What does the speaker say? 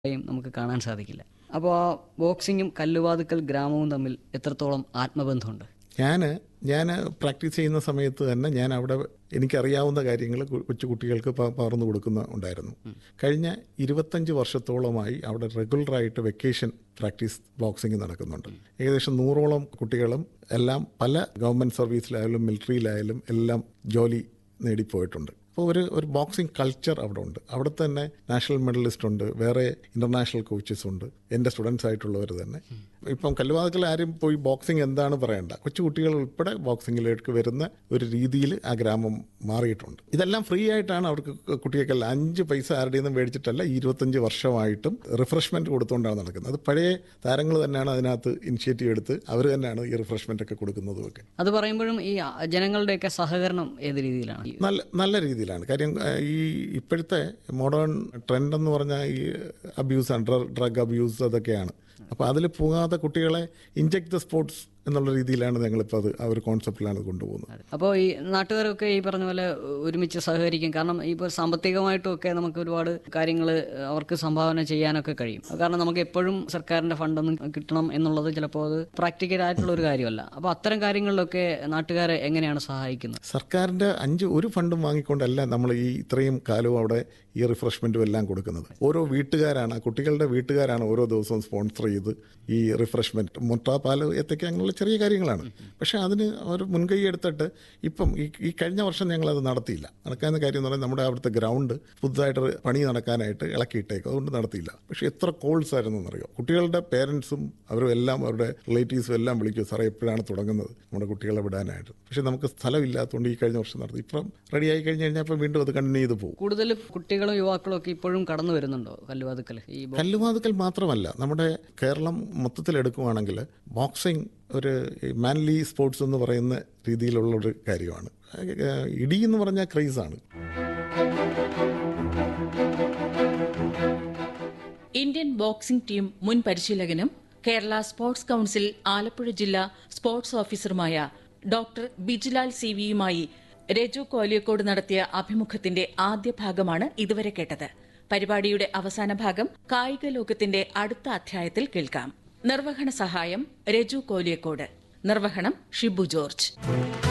യും നമുക്ക് കാണാൻ സാധിക്കില്ല അപ്പോൾ ആ ബോക്സിങ്ങും കല്ലുവാതുക്കൽ ഗ്രാമവും തമ്മിൽ എത്രത്തോളം ആത്മബന്ധമുണ്ട് ഞാൻ ഞാൻ പ്രാക്ടീസ് ചെയ്യുന്ന സമയത്ത് തന്നെ ഞാൻ അവിടെ എനിക്കറിയാവുന്ന കാര്യങ്ങൾ കൊച്ചു കുട്ടികൾക്ക് പ- പകർന്നു കൊടുക്കുന്ന ഉണ്ടായിരുന്നു കഴിഞ്ഞ ഇരുപത്തഞ്ച് വർഷത്തോളമായി അവിടെ റെഗുലറായിട്ട് വെക്കേഷൻ പ്രാക്ടീസ് ബോക്സിംഗ് നടക്കുന്നുണ്ട് ഏകദേശം നൂറോളം കുട്ടികളും എല്ലാം പല ഗവൺമെൻറ് സർവീസിലായാലും മിലിറ്ററിയിലായാലും എല്ലാം ജോലി നേടിപ്പോയിട്ടുണ്ട് അപ്പോൾ ഒരു ഒരു ബോക്സിംഗ് കൾച്ചർ അവിടെ ഉണ്ട് അവിടെ തന്നെ നാഷണൽ മെഡലിസ്റ്റ് ഉണ്ട് വേറെ ഇന്റർനാഷണൽ കോച്ചസ് ഉണ്ട് എൻ്റെ സ്റ്റുഡൻസ് ആയിട്ടുള്ളവർ തന്നെ ഇപ്പം കല്ലുവാതുക്കൽ ആരും പോയി ബോക്സിംഗ് എന്താണ് പറയണ്ട കൊച്ചു കുട്ടികൾ ഉൾപ്പെടെ ബോക്സിങ്ങിലേക്ക് വരുന്ന ഒരു രീതിയിൽ ആ ഗ്രാമം മാറിയിട്ടുണ്ട് ഇതെല്ലാം ഫ്രീ ആയിട്ടാണ് അവർക്ക് കുട്ടികൾക്കെല്ലാം അഞ്ച് പൈസ ആരുടെയും നിന്നും മേടിച്ചിട്ടല്ല ഈ ഇരുപത്തഞ്ച് വർഷമായിട്ടും റിഫ്രഷ്മെന്റ് കൊടുത്തുകൊണ്ടാണ് നടക്കുന്നത് അത് പഴയ താരങ്ങൾ തന്നെയാണ് അതിനകത്ത് ഇനിഷ്യേറ്റീവ് എടുത്ത് അവർ തന്നെയാണ് ഈ റിഫ്രഷ്മെന്റ് ഒക്കെ കൊടുക്കുന്നതും ഒക്കെ അത് പറയുമ്പോഴും ഈ ജനങ്ങളുടെയൊക്കെ സഹകരണം ഏത് രീതിയിലാണ് ഈ നല്ല നല്ല രീതിയിലാണ് കാര്യം ആ, ഈ ഇപ്പോഴത്തെ മോഡേൺ ട്രെൻഡ് എന്ന് പറഞ്ഞാൽ ഈ അബ്യൂസ് ഡ്രഗ് അബ്യൂസ് അതൊക്കെയാണ് അപ്പോൾ അതിൽ പോകാതെ കുട്ടികളെ ഇൻജെക്ട് ദ സ്പോർട്സ് എന്നുള്ള രീതിയിലാണ് ഞങ്ങളിപ്പോൾ അത് ആ ഒരു കോൺസെപ്റ്റിലാണ് ഇത് കൊണ്ടുപോകുന്നത് അപ്പോൾ ഈ നാട്ടുകാരൊക്കെ ഈ പറഞ്ഞ പോലെ ഒരുമിച്ച് സഹകരിക്കും കാരണം ഇപ്പോൾ സാമ്പത്തികമായിട്ടും ഒക്കെ നമുക്ക് ഒരുപാട് കാര്യങ്ങൾ അവർക്ക് സംഭാവന ചെയ്യാനൊക്കെ കഴിയും കാരണം നമുക്ക് എപ്പോഴും സർക്കാരിന്റെ ഫണ്ടൊന്നും കിട്ടണം എന്നുള്ളത് ചിലപ്പോൾ അത് പ്രാക്ടിക്കൽ ആയിട്ടുള്ള ഒരു കാര്യമല്ല അപ്പോൾ അത്തരം കാര്യങ്ങളിലൊക്കെ നാട്ടുകാരെ എങ്ങനെയാണ് സഹായിക്കുന്നത് സർക്കാരിൻ്റെ അഞ്ച് ഒരു ഫണ്ടും വാങ്ങിക്കൊണ്ടല്ല നമ്മൾ ഈ ഇത്രയും കാലവും അവിടെ ഈ റിഫ്രഷ്മെൻറ്റും എല്ലാം കൊടുക്കുന്നത് ഓരോ വീട്ടുകാരാണ് ആ കുട്ടികളുടെ വീട്ടുകാരാണ് ഓരോ ദിവസവും സ്പോൺസർ ചെയ്ത് ഈ റിഫ്രഷ്മെൻറ്റ് മുട്ട പാല് ഏത്തക്ക അങ്ങനെയുള്ള ചെറിയ കാര്യങ്ങളാണ് പക്ഷേ അതിന് ഒരു മുൻകൈ എടുത്തിട്ട് ഇപ്പം ഈ ഈ കഴിഞ്ഞ വർഷം ഞങ്ങളത് നടത്തിയില്ല നടക്കാവുന്ന കാര്യം എന്ന് പറഞ്ഞാൽ നമ്മുടെ അവിടുത്തെ ഗ്രൗണ്ട് പുതുതായിട്ട് പണി നടക്കാനായിട്ട് ഇളക്കിയിട്ടേക്കും അതുകൊണ്ട് നടത്തിയില്ല പക്ഷേ എത്ര കോൾസ് ആയിരുന്നു എന്നറിയോ കുട്ടികളുടെ പേരൻസും അവരും എല്ലാം അവരുടെ റിലേറ്റീവ്സും എല്ലാം വിളിക്കും സാറേ എപ്പോഴാണ് തുടങ്ങുന്നത് നമ്മുടെ കുട്ടികളെ വിടാനായിട്ട് പക്ഷേ നമുക്ക് സ്ഥലമില്ലാത്തതുകൊണ്ട് ഈ കഴിഞ്ഞ വർഷം നടത്തി ഇപ്പം റെഡി ആയി കഴിഞ്ഞ് കഴിഞ്ഞാൽ ഇപ്പം വീണ്ടും അത് കണ്ടിന്യൂ ചെയ്ത് പോകും കൂടുതൽ കുട്ടികളും യുവാക്കളും ഒക്കെ ഇപ്പോഴും കടന്നു വരുന്നുണ്ടോ കല്ലുവാതുക്കൽ ഈ ബോ- കല്ലുവാതുക്കൽ മാത്രമല്ല നമ്മുടെ കേരളം മൊത്തത്തിൽ എടുക്കുവാണെങ്കിൽ ബോക്സിംഗ് ഒരു മാൻലി സ്പോർട്സ് എന്ന് പറയുന്ന രീതിയിലുള്ള ഒരു കാര്യമാണ് ഏഹ് ഇടി എന്ന് പറഞ്ഞാൽ ക്രൈസാണ് ഇന്ത്യൻ ബോക്സിംഗ് ടീം മുൻ പരിശീലകനും കേരള സ്പോർട്സ് കൌൺസിൽ ആലപ്പുഴ ജില്ലാ സ്പോർട്സ് ഓഫീസറുമായ ഡോക്ടർ ബിജിലാൽ സി വിയുമായി രജു കോലിയക്കോട് നടത്തിയ അഭിമുഖത്തിന്റെ ആദ്യ ഭാഗമാണ് ഇതുവരെ കേട്ടത് പരിപാടിയുടെ അവസാന ഭാഗം കായിക ലോകത്തിന്റെ അടുത്ത അധ്യായത്തിൽ കേൾക്കാം നിർവഹണ സഹായം രജു കോലിയക്കോട് നിർവഹണം ഷിബു ജോർജ്